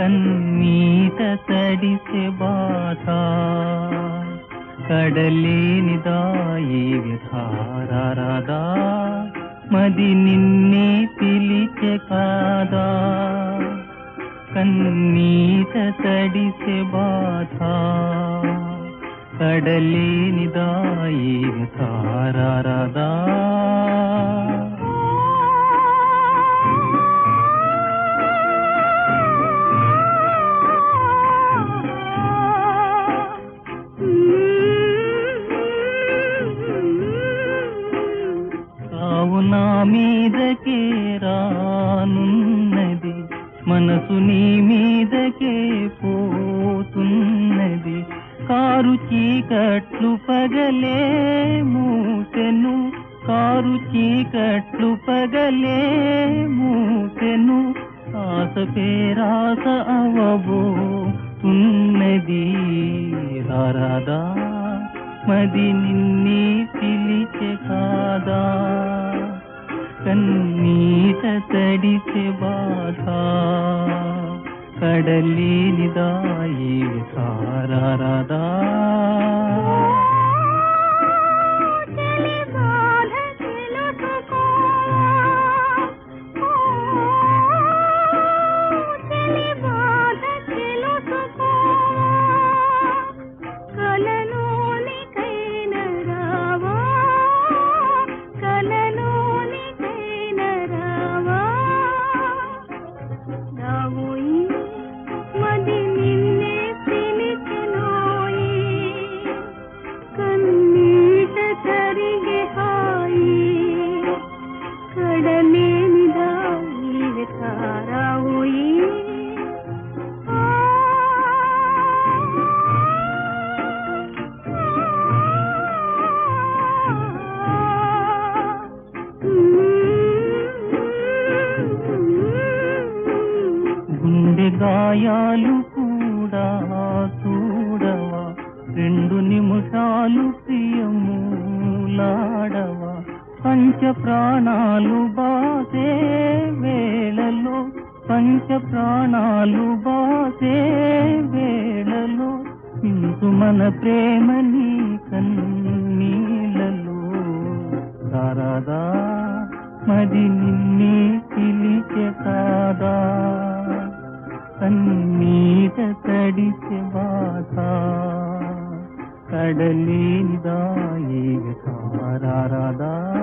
కన్నీట తడిసె బాధ కడలేనిదాయి విధారదా మది నిన్నే పిలిచె కాదా కన్నీట తడిసె బాధ కడలేనిదాయి విధారదా కావు నా మీదకే రానున్నది మనసు నీ మీదకే పోతున్నది కారు చీకట్లు పగలే మూసెను కారు చీకట్లు పగలే మూసెను ఆశ పేరాస అవబోతున్నది రారాదా మది నిన్నే పిలిచె కాదా కన్నీట తడిసె బాధ కడలేనిదాయి సారారదా చలి బాధ తెలుసుకో చలి బాధ తెలుసుకో కలలోనికైన రావా కలలోనికైన రావా రావోయి మది నిన్నే పిలిచెనోయి కన్నీట తరిగే హాయి కడలేనిదాయి తారావుయి గుండె గాయాలు కూడా చూడవా రెండు నిమిషాలు ప్రియములాడవా పంచ ప్రాణాలు బాసే వేళలో పంచ ప్రాణాలు బాసే వేళలో ఇందు మన ప్రేమని కన్నీళ్ళలో రారాదా మది నిన్నే పిలిచె కాదా కన్నీట తడిచె బాధ కడలేనిదాయి సారారదా